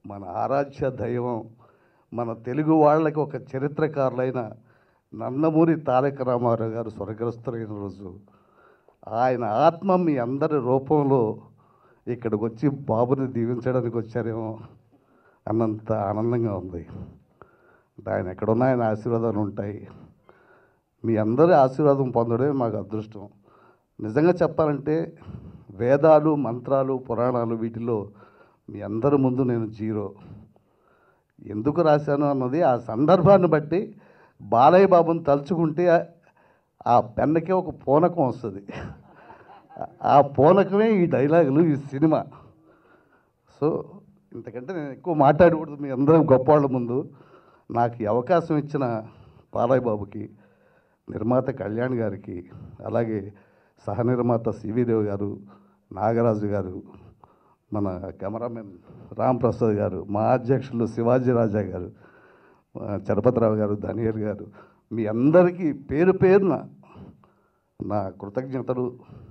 మన ఆరాధ్య దైవం మన తెలుగు వాళ్ళకి ఒక చరిత్రకారులైన నందమూరి తారక రామారావు గారు స్వర్గస్థులైన రోజు ఆయన ఆత్మ మీ అందరి రూపంలో ఇక్కడికి వచ్చి బాబుని దీవించడానికి వచ్చారేమో అన్నంత ఆనందంగా ఉంది అంటే ఆయన ఎక్కడున్నా ఆయన ఆశీర్వాదాలు ఉంటాయి మీ అందరి ఆశీర్వాదం పొందడమే మాకు అదృష్టం నిజంగా చెప్పాలంటే వేదాలు మంత్రాలు పురాణాలు వీటిలో మీ అందరి ముందు నేను జీరో ఎందుకు రాశాను అన్నది ఆ సందర్భాన్ని బట్టి బాలయ్య బాబుని తలుచుకుంటే ఆ- ఆ పెన్నకే ఒక పూనకం వస్తుంది ఆ పూనకమే ఈ డైలాగులు ఈ సినిమా సో ఇంతకంటే నేను ఎక్కువ మాట్లాడకూడదు మీ అందరం గొప్పవాళ్ళ ముందు నాకు ఈ అవకాశం ఇచ్చిన బాలయ్య బాబుకి నిర్మాత కళ్యాణ్ గారికి అలాగే సహ నిర్మాత సివిదేవ్ గారు నాగరాజు గారు మన కెమెరామెన్ రామ్ ప్రసాద్ గారు మా అధ్యక్షులు శివాజీ రాజా గారు ఆ, చలపతిరావు గారు ధనియల్ గారు మీ అందరికీ పేరు పేరున నా కృతజ్ఞతలు